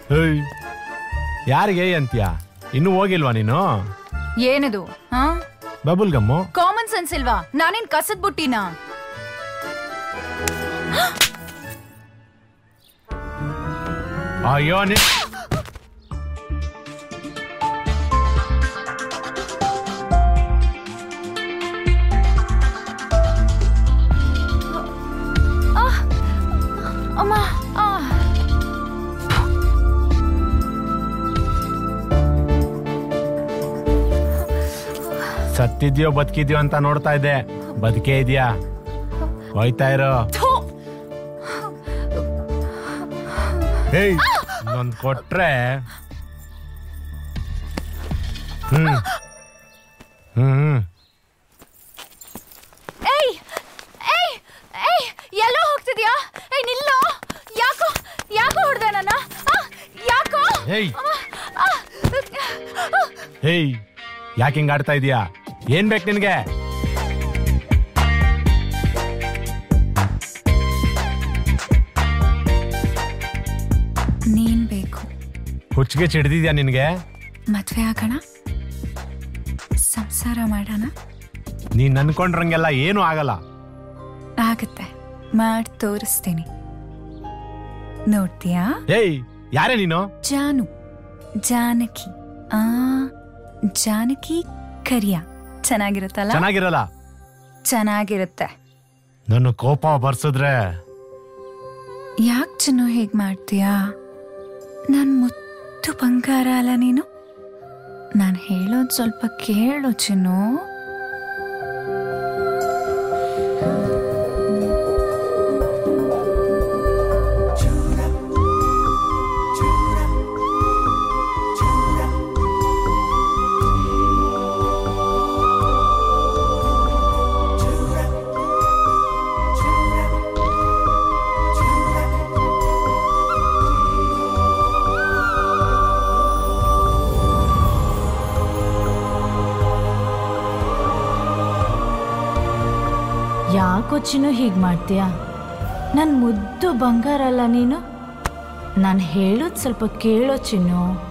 ಹೇಯ್ ಯಾರಿಗೆ ಅಂತ್ಯ ಇನ್ನೂ ಹೋಗಿಲ್ವಾ ನೀನು ಏನದು ಹಾ ಬಬುಲ್ ಗಮ್ಮು ಕಾಮನ್ ಸೆನ್ಸ್ ಇಲ್ವಾ ನಾನೇನ್ ಕಸದ್ ಬುಟ್ಟಿನಾ ಅಯ್ಯೋ ನೀ ಅಮ್ಮ ಆ. ಸತ್ತಿದ್ಯೋ ಬದುಕಿದ್ಯೋ ಅಂತ ನೋಡ್ತಾ ಇದ್ದೆ ಬದುಕೇ ಇದೆಯಾ ಹೋಯ್ತಾ ಇರೋ ಥು, ಹೇಯ್ ಇನ್ನೊಂದ್ ಕೊಟ್ರೆ ಹ್ಮ್ ಹ್ಮ್ ಏಯ್ ಏಯ್ ಏಯ್ ಎಲ್ಲೋ ಹೋಗ್ತಿದ್ಯಾ ಏಯ್ ನಿಲ್ಲೋ ಯಾಕೋ ಯಾಕೋ ಹೊಡ್ದೆ ನನ್ನ ಆ, ಯಾಕೋ ಹೇಯ್ ಅಮ್ಮ, ಆ, ಆ. ಹೇಯ್ ಯಾಕೆ ಹಿಂಗ್ ಆಡ್ತಾ ಇದೀಯಾ ಏನ್ ಬೇಕು ನಿನ್ಗೆ ನೀನ್ ಬೇಕು ಹುಚ್ಚಿಗೆ ಚಿಡ್ದಿದ್ಯಾ ನಿನ್ಗೆ ಮದ್ವೆ ಆಗೋಣ ಸಂಸಾರ ಮಾಡೋಣ ನೀನ್ ಅನ್ಕೊಂಡ್ರಂಗೆಲ್ಲ ಏನು ಆಗಲ್ಲ ಆಗತ್ತೆ ಮಾಡಿ ತೋರಿಸ್ತೀನಿ ನೋಡ್ತೀಯಾ ಹೇಯ್ ಯಾರೇ ನೀನು ಜಾನು ಜಾನಕಿ ಆ ಜಾನಕಿ ಕರಿಯ ಚೆನ್ನಾಗಿರುತ್ತಲ್ಲ ಚೆನ್ನಾಗಿರಲ್ಲ ಚೆನ್ನಾಗಿರುತ್ತೆ ನನ್ನ ಕೋಪ ಬರ್ಸಿದ್ರೆ ಯಾಕೆ ಚಿನ್ನು ಹೇಗ್ ಮಾಡ್ತೀಯಾ ನನ್ ಮುತ್ತು ಬಂಗಾರ ಅಲ್ಲ ನೀನು ನಾನು ಹೇಳೋದು ಸ್ವಲ್ಪ ಕೇಳು ಚಿನ್ನು ಯಾಕೋ ಚಿನ್ನು ಹೀಗೆ ಮಾಡ್ತೀಯಾ ನನ್ನ ಮುದ್ದು ಬಂಗಾರ ಅಲ್ಲ ನೀನು ನಾನು ಹೇಳೋದು ಸ್ವಲ್ಪ ಕೇಳೋ ಚಿನ್ನು